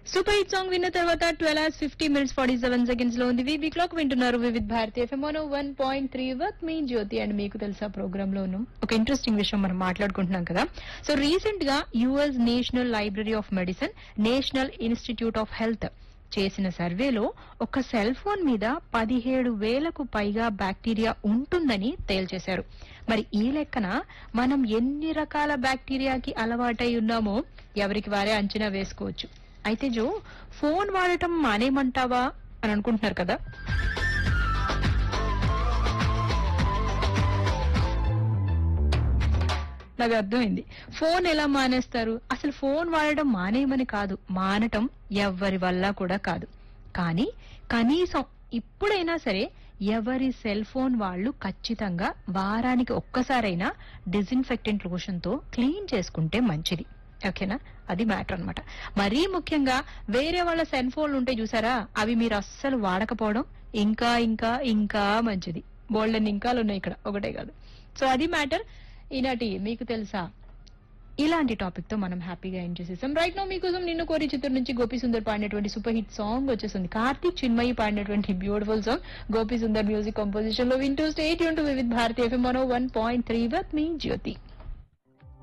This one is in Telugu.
సూపర్ హిట్ సాంగ్ విన్న తర్వాత twelve hours fifty minutes forty seven seconds లో ఉంది వీబీ క్లాక్ వింటున్నారు Vividh Bharati F M one point three work me Jyothi and మీకు తెలుసా ప్రోగ్రామ్ లోను ఒక ఇంట్రెస్టింగ్ విషయం మనం మాట్లాడుకుంటున్నాం కదా సో రీసెంట్ గా U S national library of medicine national institute of health చేసిన సర్వేలో ఒక సెల్ ఫోన్ మీద పదిహేడు వేలకు పైగా బ్యాక్టీరియా ఉంటుందని తేల్చేశారు మరి ఈ లెక్కన మనం ఎన్ని రకాల బ్యాక్టీరియాకి అలవాటై ఉన్నామో ఎవరికి వారే అంచనా వేసుకోవచ్చు అయితే జో ఫోన్ వాడటం మానేమంటావా అని అనుకుంటున్నారు కదా నాకు అర్థమైంది ఫోన్ ఎలా మానేస్తారు అసలు ఫోన్ వాడడం మానేయమని కాదు మానటం ఎవ్వరి వల్ల కూడా కాదు కానీ కనీసం ఇప్పుడైనా సరే ఎవరి సెల్ ఫోన్ వాళ్ళు ఖచ్చితంగా వారానికి ఒక్కసారైనా డిజిన్ఫెక్టెంట్ లోషన్ తో క్లీన్ చేసుకుంటే మంచిది ఓకేనా అది మ్యాటర్ అన్నమాట మరీ ముఖ్యంగా వేరే వాళ్ళ సెల్ ఫోన్లు ఉంటే చూసారా అవి మీరు అస్సలు వాడకపోవడం ఇంకా ఇంకా ఇంకా మంచిది బోల్డెన్ ఇంకాలు ఉన్నాయి ఇక్కడ ఒకటే కాదు సో అది మ్యాటర్ ఈనాటి మీకు తెలుసా ఇలాంటి టాపిక్ తో మనం హ్యాపీగా ఎండ్ చేసేసాం రైట్ నో మీకోసం నిన్ను కోరి చిత్రం నుంచి గోపి సుందర్ పాడినటువంటి సూపర్ హిట్ సాంగ్ వచ్చేసింది కార్తీక్ చిన్మయి పాడినటువంటి beautiful song Gopi Sundar music composition లో వింటూ స్టేట్ యూన్ to with Bharatiya F M one point three with me Jyothi